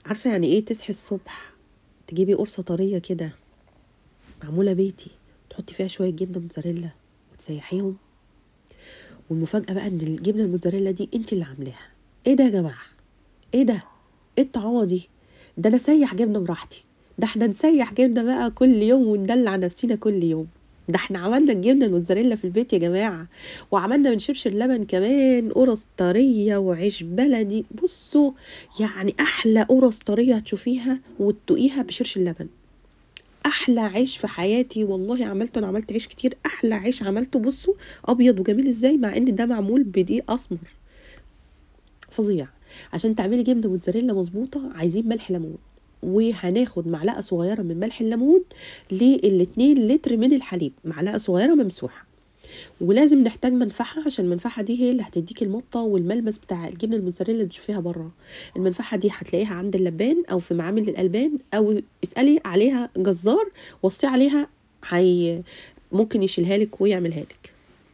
عارفه يعني ايه تصحي الصبح تجيبي قرصه طريه كده معموله بيتي تحطي فيها شويه جبنه موتزاريلا وتسيحيهم والمفاجاه بقى ان الجبنه الموتزاريلا دي انت اللي عاملاها ايه ده يا جماعه ايه ده ايه الطعامه دي ده انا اسيح جبنه براحتي ده احنا نسيح جبنه بقى كل يوم وندلع نفسنا كل يوم ده احنا عملنا الجبنه الموتزاريلا في البيت يا جماعه وعملنا من شرشر لبن كمان قرص طريه وعيش بلدي بصوا يعني احلى قرص طريه هتشوفيها وتدوقيها بشرشر لبن احلى عيش في حياتي والله عملته انا عملت عيش كتير احلى عيش عملته بصوا ابيض وجميل ازاي مع ان ده معمول بدقيق اسمر فظيع عشان تعملي جبنه موتزاريلا مظبوطه عايزين ملح ليمون وهناخد معلقه صغيره من ملح الليمون للاتنين لتر من الحليب معلقه صغيره ممسوحه ولازم نحتاج منفعه عشان المنفعه دي هي اللي هتديكي المطه والملمس بتاع الجبنه الموتزاريلا اللي بتشوفيها بره المنفعه دي هتلاقيها عند اللبان او في معامل الالبان او اسالي عليها جزار وصي عليها هي ممكن يشيلها لك ويعملها لك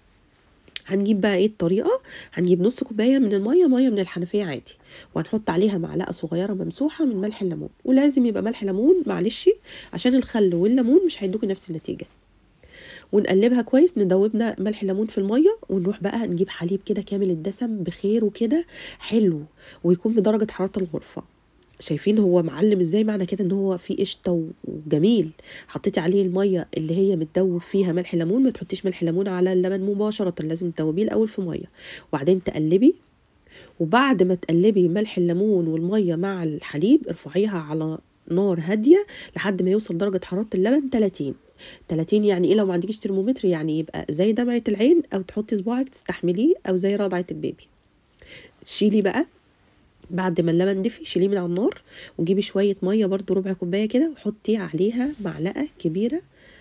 هنجيب بقى ايه الطريقه هنجيب نص كوبايه من الميه ميه من الحنفيه عادي وهنحط عليها معلقه صغيره ممسوحه من ملح الليمون ولازم يبقى ملح ليمون معلش عشان الخل والليمون مش هيدوكي نفس النتيجه ونقلبها كويس ندوبنا ملح الليمون في الميه ونروح بقى نجيب حليب كده كامل الدسم بخير وكده حلو ويكون بدرجه حراره الغرفه شايفين هو معلم ازاي معنى كده ان هو فيه قشطه وجميل حطيتي عليه الميه اللي هي متدوب فيها ملح ليمون ما تحطيش ملح ليمون على اللبن مباشره لازم تدوبيه الاول في ميه وبعدين تقلبي وبعد ما تقلبي ملح الليمون والميه مع الحليب ارفعيها على نار هاديه لحد ما يوصل درجه حراره اللبن 30 30 يعني ايه لو ما عندكيش ترمومتر يعني يبقى زي دمعه العين او تحطي صباعك تستحمليه او زي رضعه البيبي شيلي بقى بعد ما اللبن دفي شيليه من على النار وجيبي شويه ميه برضو ربع كوبايه كده وحطي عليها معلقه كبيره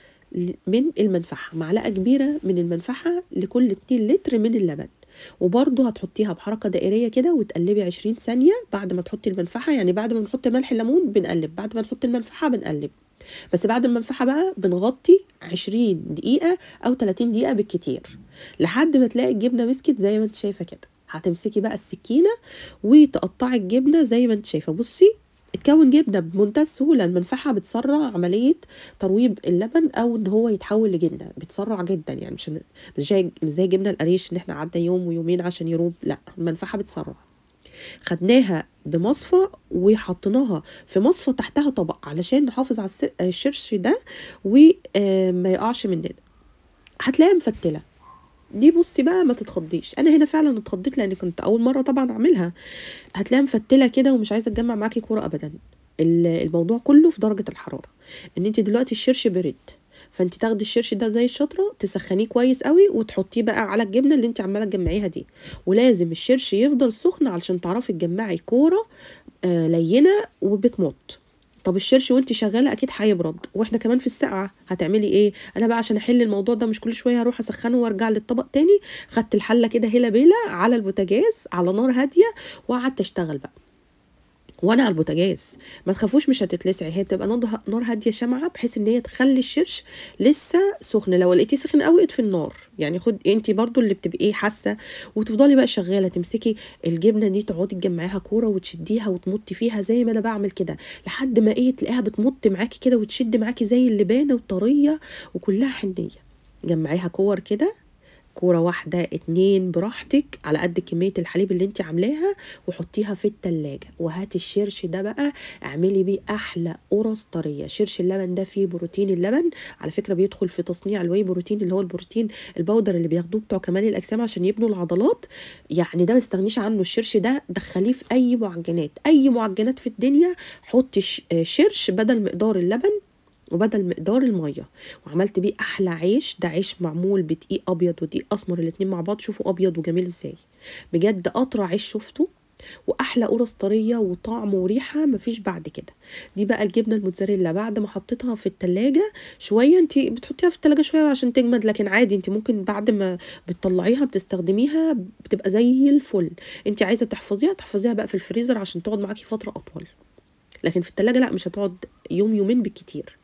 من المنفعه معلقه كبيره من المنفعه لكل 2 لتر من اللبن وبرضه هتحطيها بحركه دائريه كده وتقلبي 20 ثانيه بعد ما تحطي المنفعه يعني بعد ما نحط ملح الليمون بنقلب بعد ما نحط المنفعه بنقلب بس بعد المنفعه بقى بنغطي 20 دقيقه او 30 دقيقه بالكتير لحد ما تلاقي الجبنه مسكت زي ما انت شايفه كده هتمسكي بقى السكينه وتقطعي الجبنه زي ما انت شايفه بصي اتكون جبنه بمنتهى السهوله المنفعه بتسرع عمليه ترويب اللبن او ان هو يتحول لجبنه بتسرع جدا يعني مش مش زي مش زي جبنه القريش ان احنا قعدنا يوم ويومين عشان يروب لا المنفعه بتسرع خدناها بمصفى وحطيناها في مصفى تحتها طبق علشان نحافظ على الشرش ده وما يقعش مننا هتلاقيها مفتله دي بصي بقى ما تتخضيش انا هنا فعلا اتخضيت لان كنت اول مره طبعا اعملها هتلاقيها مفتله كده ومش عايزه تجمع معاكي كوره ابدا الموضوع كله في درجه الحراره ان انت دلوقتي الشرش برد فانت تاخدي الشرش ده زي الشطره تسخنيه كويس قوي وتحطيه بقى على الجبنه اللي انت عماله تجمعيها دي ولازم الشرش يفضل سخن علشان تعرفي تجمعي كوره آه لينه وبتمط طب الشرش وانت شغاله اكيد هيبرد واحنا كمان في السقعه هتعملي ايه انا بقى عشان احل الموضوع ده مش كل شويه هروح اسخنه وارجع للطبق تاني خدت الحله كده هيلا بيلا على البوتاجاز على نار هاديه وقعدت اشتغل بقى وانا على البوتاجاز ما تخافوش مش هتتلسعي هي بتبقى نار هاديه شمعه بحيث ان هي تخلي الشرش لسه سخن لو لقيتيه سخن قوي اطفي النار يعني خد انت برضو اللي بتبقي حاسه وتفضلي بقى شغاله تمسكي الجبنه دي تقعدي تجمعيها كوره وتشديها وتمطي فيها زي ما انا بعمل كده لحد ما ايه تلاقيها بتمط معاكي كده وتشد معاكي زي اللبانه وطريه وكلها حنيه جمعيها كور كده كورة واحدة اتنين براحتك على قد كمية الحليب اللي انت عاملاها وحطيها في التلاجة وهاتي الشرش ده بقى اعملي بيه احلى قرص طرية شرش اللبن ده فيه بروتين اللبن على فكرة بيدخل في تصنيع الواي بروتين اللي هو البروتين البودر اللي بياخدوه بتوع كمال الاجسام عشان يبنوا العضلات يعني ده ما تستغنيش عنه الشرش ده دخليه في اي معجنات اي معجنات في الدنيا حطي شرش بدل مقدار اللبن وبدل مقدار الميه وعملت بيه احلى عيش ده عيش معمول بدقيق ابيض ودقيق اسمر الاتنين مع بعض شوفوا ابيض وجميل ازاي بجد اطرى عيش شفته واحلى قرص طريه وطعم وريحه مفيش بعد كده دي بقى الجبنه الموتزاريلا بعد ما حطيتها في التلاجة شويه انت بتحطيها في التلاجة شويه عشان تجمد لكن عادي انت ممكن بعد ما بتطلعيها بتستخدميها بتبقى زي الفل انت عايزه تحفظيها تحفظيها بقى في الفريزر عشان تقعد معاكي فتره اطول لكن في التلاجة لا مش هتقعد يوم يومين بالكتير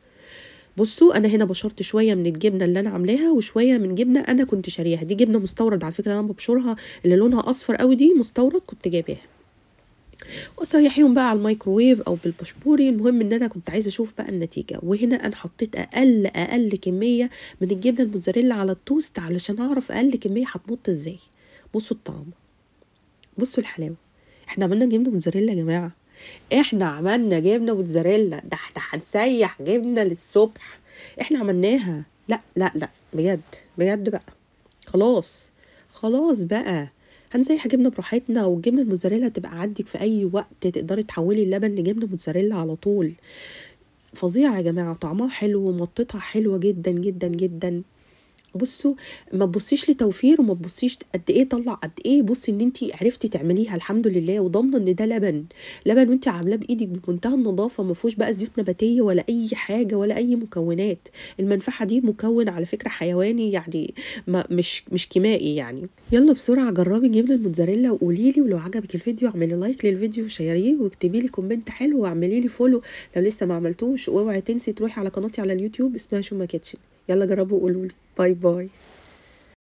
بصوا انا هنا بشرت شويه من الجبنه اللي انا عاملاها وشويه من جبنه انا كنت شاريها دي جبنه مستورد على فكره انا ببشرها اللي لونها اصفر قوي دي مستورد كنت جايباها واسيحيهم بقى على الميكروويف او بالبشبوري المهم ان انا كنت عايزه اشوف بقى النتيجه وهنا انا حطيت اقل اقل كميه من الجبنه الموتزاريلا على التوست علشان اعرف اقل كميه هتمط ازاي بصوا الطعم بصوا الحلاوه احنا عملنا جبنه موتزاريلا يا جماعه احنا عملنا جبنه موتزاريلا ده احنا هنسيح جبنه للصبح احنا عملناها لا لا لا بجد بجد بقى خلاص خلاص بقى هنسيح جبنه براحتنا والجبنه الموتزاريلا تبقى عندك في اي وقت تقدري تحولي اللبن لجبنه موتزاريلا على طول فظيعه يا جماعه طعمها حلو ومطتها حلوه جدا جدا جدا بصوا ما تبصيش لتوفير وما تبصيش قد ايه طلع قد ايه بصي ان انت عرفتي تعمليها الحمد لله وضامنه ان ده لبن لبن وانت عاملاه بايدك بمنتهى النظافه ما فيهوش بقى زيوت نباتيه ولا اي حاجه ولا اي مكونات المنفعه دي مكون على فكره حيواني يعني ما مش مش كيميائي يعني يلا بسرعه جربي جبنه الموتزاريلا وقولي لي ولو عجبك الفيديو اعملي لايك للفيديو وشيريه واكتبي لي كومنت حلو واعملي لي فولو لو لسه ما عملتوش واوعي تنسي تروحي على قناتي على اليوتيوب اسمها شوما كيتشن يلا جربوا وقولوا لي باي باي